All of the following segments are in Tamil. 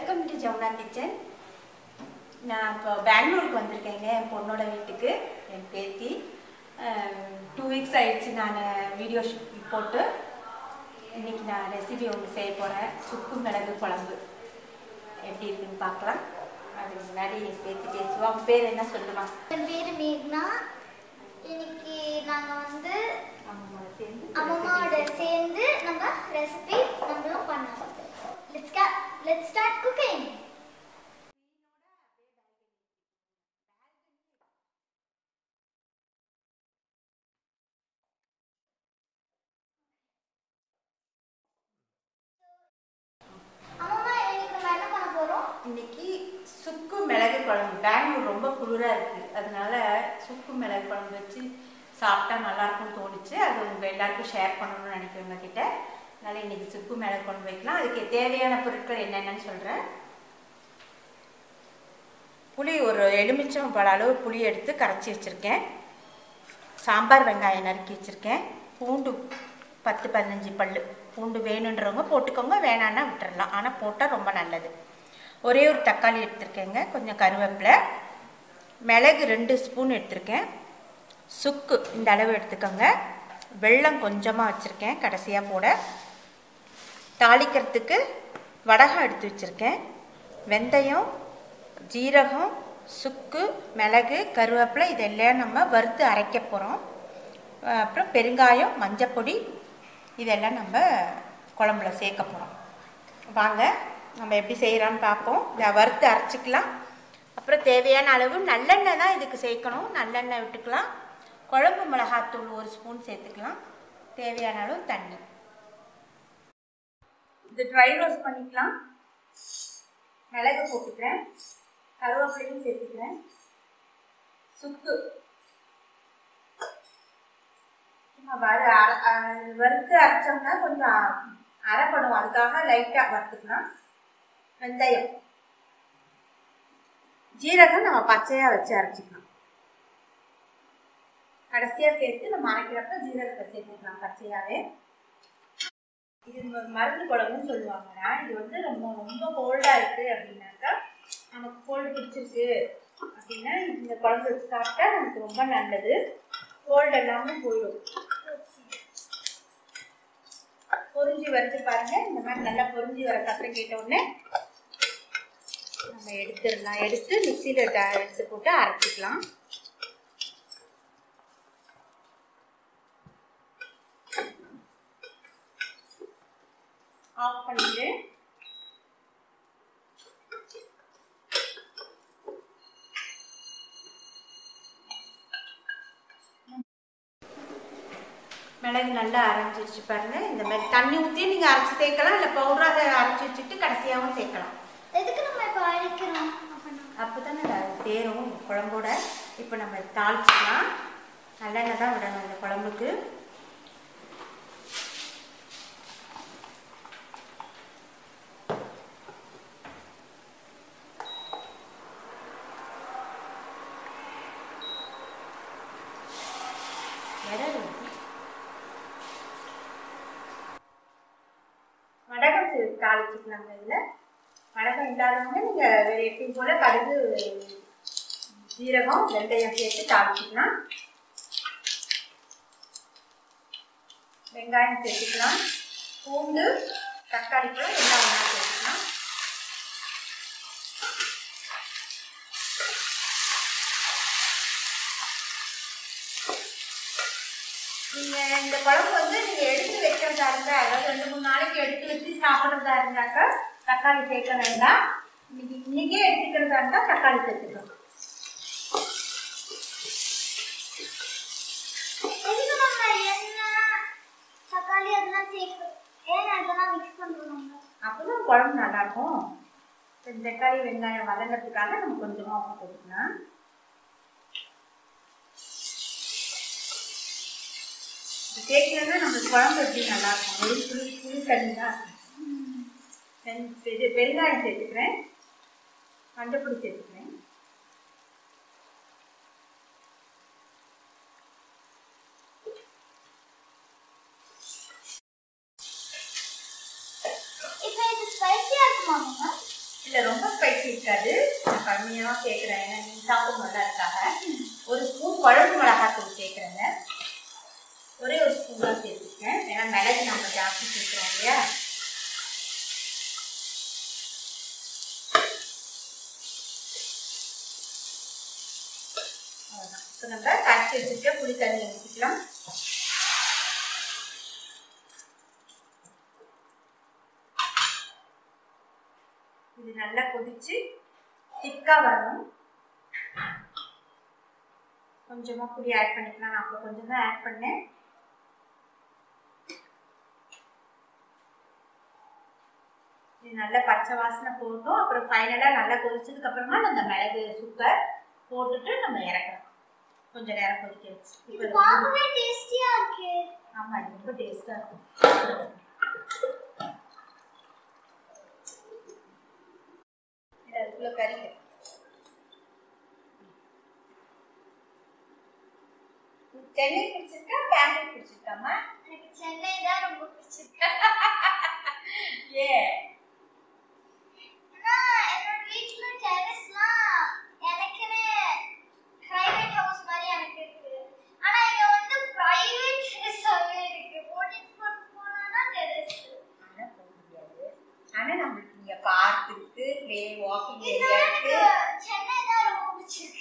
வெல்கம் டு ஜமுனா கிச்சன் நான் இப்போ பெங்களூருக்கு வந்திருக்கேங்க என் பொண்ணோட வீட்டுக்கு என் பேத்தி டூ வீக்ஸ் ஆயிடுச்சு நான் வீடியோ போட்டு இன்னைக்கு நான் ரெசிபி ஒன்று செய்ய போகிறேன் சுக்கு மிளகு குழம்பு எப்படி இருக்குன்னு பார்க்கலாம் அதுக்கு முன்னாடி என் பேத்தி பேசுவா உன் பேர் என்ன சொல்லுமா என் பேரு மேக்னா இன்னைக்கு நாங்க வந்து அம்மாவோட சேர்ந்து அம்மாவோட சேர்ந்து நம்ம ரெசிபி நம்மளும் பண்ண லெட்ஸ் லெட்ஸ் ஸ்டார்ட் குக்கிங் அம்மா இன்னைக்கு நம்ம என்ன பண்ண போறோம் இன்னைக்கு சுக்கு மிளகு குழம்பு பெங்களூர் ரொம்ப குளிராக இருக்குது அதனால சுக்கு மிளகு குழம்பு வச்சு சாப்பிட்டா நல்லா இருக்கும்னு தோணுச்சு அது உங்கள் எல்லாருக்கும் ஷேர் பண்ணணும்னு நினைக்கிறேன் உங்ககிட்ட அதனால் இன்னைக்கு சுக்கு மிளகு குழம்பு வைக்கலாம் அதுக்கு தேவையான பொருட்கள் என்னென்னு சொல்கிறேன் புளி ஒரு எலுமிச்சம் பழ அளவு புளி எடுத்து கரைச்சி வச்சுருக்கேன் சாம்பார் வெங்காயம் நறுக்கி வச்சுருக்கேன் பூண்டு பத்து பதினஞ்சு பல் பூண்டு வேணுன்றவங்க போட்டுக்கோங்க வேணான்னா விட்டுறலாம் ஆனால் போட்டால் ரொம்ப நல்லது ஒரே ஒரு தக்காளி எடுத்திருக்கேங்க கொஞ்சம் கருவேப்பிலை மிளகு ரெண்டு ஸ்பூன் எடுத்திருக்கேன் சுக்கு இந்த அளவு எடுத்துக்கோங்க வெல்லம் கொஞ்சமாக வச்சுருக்கேன் கடைசியாக போட தாளிக்கிறதுக்கு வடகம் எடுத்து வச்சுருக்கேன் வெந்தயம் ஜீரகம் சுக்கு மிளகு கருவேப்பிலை இதெல்லாம் நம்ம வறுத்து அரைக்க போகிறோம் அப்புறம் பெருங்காயம் மஞ்சப்பொடி இதெல்லாம் நம்ம குழம்புல சேர்க்க போகிறோம் வாங்க நம்ம எப்படி செய்கிறோன்னு பார்ப்போம் இதை வறுத்து அரைச்சிக்கலாம் அப்புறம் தேவையான அளவு நல்லெண்ணெய் தான் இதுக்கு சேர்க்கணும் நல்லெண்ணெய் விட்டுக்கலாம் குழம்பு மிளகாத்தூள் ஒரு ஸ்பூன் சேர்த்துக்கலாம் தேவையான அளவு தண்ணி இது ட்ரை ரோஸ்ட் பண்ணிக்கலாம் மிளகு போட்டுக்கிறேன் கருவேப்பிலையும் சேர்த்துக்கிறேன் சுக்கு சும்மா வறு அரை அஹ் வறுத்து அரைச்சோம்னா கொஞ்சம் அரைப்படும் அதுக்காக லைட்டாக வறுத்துக்கலாம் வெந்தயம் ஜீரகம் நம்ம பச்சையாக வச்சு அரைச்சிக்கலாம் கடைசியாக சேர்த்து நம்ம அரைக்கிறப்ப ஜீரகத்தை சேர்த்துக்கலாம் பச்சையாகவே இது ம- மருந்து குழம்புன்னு சொல்லுவாங்கடா இது வந்து ரொம்ப ரொம்ப கோல்டாக இருக்குது அப்படின்னாக்கா நமக்கு கோல்டு பிடிச்சிருக்கு அப்படின்னா இந்த குழம்பு வச்சு சாப்பிட்டா நமக்கு ரொம்ப நல்லது கோல்டு எல்லாமே போயிடும் பொரிஞ்சு வருது பாருங்க இந்த மாதிரி நல்லா பொரிஞ்சு வர சத்தம் கேட்ட உடனே நம்ம எடுத்துடலாம் எடுத்து மிக்சியில் எடுத்து போட்டு அரைச்சிக்கலாம் ஆஃப் பண்ணிட்டு மிளகு நல்லா அரைஞ்சிருச்சு பாருங்க இந்த மாதிரி தண்ணி ஊற்றி நீங்கள் அரைச்சி சேர்க்கலாம் இல்லை பவுடராக அரைச்சி வச்சுட்டு கடைசியாகவும் சேர்க்கலாம் எதுக்கு நம்ம இப்போ அழைக்கிறோம் அப்படின்னா அப்போ தானே அது சேரும் குழம்போட இப்போ நம்ம தாளிச்சிக்கலாம் நல்லெண்ணெய் தான் விடணும் இந்த குழம்புக்கு விரல் வடகம் சே- தாளிச்சுக்கலாங்க இதில் வடகம் இல்லாதவங்க நீங்கள் எப்பயும் போல கடுகு ஜீரகம் வெந்தயம் சேர்த்து தாளிச்சுக்கலாம் வெங்காயம் சேர்த்துக்கலாம் பூண்டு தக்காளி பழம் எல்லாம் ஒன்றா சேர்த்துக்கலாம் நீங்கள் இந்த குழம்பு வந்து நீங்கள் எடுத்து வைக்கிறதா இருந்தால் அதாவது ரெண்டு மூணு நாளைக்கு எடுத்து வச்சு சாப்பிட்றதா இருந்தாக்கா தக்காளி சேர்க்க வேண்டாம் இன்னைக்கு இன்னைக்கே எடுத்துக்கிறதா இருந்தால் தக்காளி சேர்த்துக்கலாம் எதுக்கு நம்ம எண்ணெய் தக்காளி அதெல்லாம் சேர்க்கு ஏன் அதெல்லாம் மிக்ஸ் பண்ணுறோம் நம்ம அப்பதான் குழம்பு நல்லா இருக்கும் இந்த தக்காளி வெங்காயம் வதங்கிறதுக்காக நம்ம கொஞ்சமாக உப்பு போட்டுக்கலாம் இது சேர்க்கலன்னா நம்ம குழம்பு எப்படி நல்லா இருக்கும் ஒரு புளி புளி தண்ணி தான் இருக்கும். பெரு- இது பெருங்காயம் சேர்த்துக்கிறேன் மஞ்சப்பொடி சேர்த்துக்கிறேன் இப்போ இது ஸ்பைசியாக இருக்குமா இல்ல இல்லை ரொம்ப ஸ்பைசி இருக்காது நான் கம்மியாக சேர்க்குறேன் ஏன்னா நீ சாப்பிடும் நல்லா இருக்காக ஒரு ஸ்பூன் குழம்பு மிளகாத்தூள் சேர்க்குறேங்க ஒரே ஒரு ஸ்பூன் தான் சேர்த்துருக்கேன் ஏன்னா மிளகு நம்ம ஜாஸ்தி சேர்க்குறோம் இல்லையா அவ்வளோதான் இப்போ நம்ம கரைச்சி வச்சுட்டு புளி தண்ணி ஊற்றிக்கலாம் இது நல்லா கொதிச்சு திக்காக வரணும் கொஞ்சமாக புளி ஆட் பண்ணிக்கலாம் நான் அப்புறம் கொஞ்சம் தான் ஆட் பண்ணேன் இது நல்லா பச்சை வாசனை போட்டும் அப்புறம் ஃபைனலாக நல்லா கொதிச்சதுக்கு அப்புறமா அந்த மிளகு சுக்கர் போட்டுட்டு நம்ம இறக்கலாம் கொஞ்ச நேரம் கொதிக்க வச்சு இது இப்போ பார்க்கவே டேஸ்டியா இருக்கு ஆமாம் இது ரொம்ப டேஸ்ட்டாக இருக்கும் இது அதுக்குள்ள கறி சென்னை பிடிச்சிருக்கா பெங்களூர் பிடிச்சிருக்காமா எனக்கு சென்னை தான் ரொம்ப பிடிச்சிருக்கு ஏ ஆனா என்னோட வீட்ல டெரஸ்லாம் எனக்குன்னு பிரைவேட் ஹவுஸ் மாதிரி எனக்கு இருக்கு ஆனா இங்க வந்து பிரைவேட் டெரஸாவே இருக்கு ஓட்டிட்டு போட்டு போனா டெரஸ் ஆனா போக முடியாது ஆனா நம்மளுக்கு இங்க பார்க் இருக்கு ப்ளே வாக்கிங் ஏரியா இதனால இருக்கு எனக்கு சென்னை தான் ரொம்ப பிடிச்சிருக்கு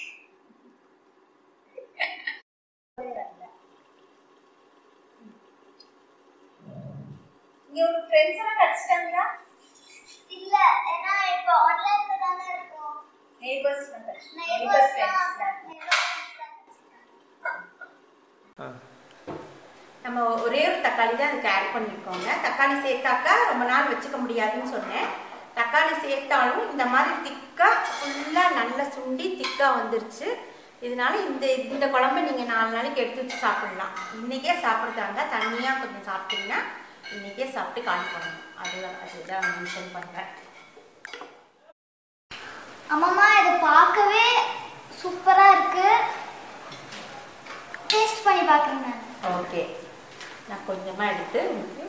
இங்க உங்க ஃப்ரெண்ட்ஸ் எல்லாம் கிடைச்சிட்டாங்களா இல்ல ஏன்னா இப்போ ஆன்லைன்ல தானே இருக்கோம் நெய்பர்ஸ் நெய்பர்ஸ் நெய்பர்ஸ் ஃப்ரெண்ட்ஸ் நம்ம ஒரே ஒரு தக்காளி தான் அதுக்கு ஆட் பண்ணியிருக்கோங்க தக்காளி சேர்த்தாக்கா ரொம்ப நாள் வச்சுக்க முடியாதுன்னு சொன்னேன் தக்காளி சேர்த்தாலும் இந்த மாதிரி திக்காக ஃபுல்லாக நல்லா சுண்டி திக்காக வந்துருச்சு இதனால இந்த இந்த குழம்பு நீங்கள் நாலு நாளைக்கு எடுத்து வச்சு சாப்பிடலாம் இன்றைக்கே சாப்பிட்றதாங்க தண்ணியாக கொஞ்சம் சாப்பிட்டீங்கன்னா இன்றைக்கே சாப்பிட்டு காலி பண்ணணும் அதில் அதுதான் மென்ஷன் பண்ணுறேன் அம்மாமா இது பார்க்கவே சூப்பரா இருக்கு டேஸ்ட் பண்ணி பார்க்குறேன் நான் ஓகே நான் கொஞ்சமாக எடுத்து உங்களுக்கு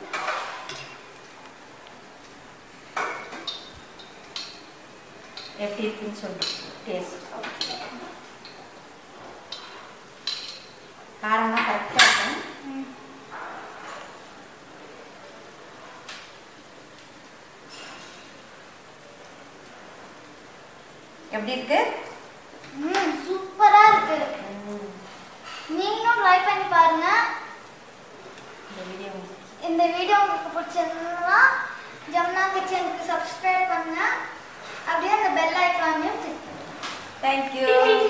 எப்படி இருக்குன்னு சொல்லி டேஸ்ட் காரம்லாம் கரெக்டாக இருக்கும் எப்படி இருக்கு ம் சூப்பரா இருக்கு நீங்களும் ட்ரை பண்ணி பாருங்க இந்த வீடியோ இந்த வீடியோ உங்களுக்கு பிடிச்சிருந்தா ஜமுனா கிச்சனுக்கு சப்ஸ்கிரைப் பண்ணுங்க அப்படியே அந்த பெல் ஐக்கானையும் கிளிக் தேங்க்யூ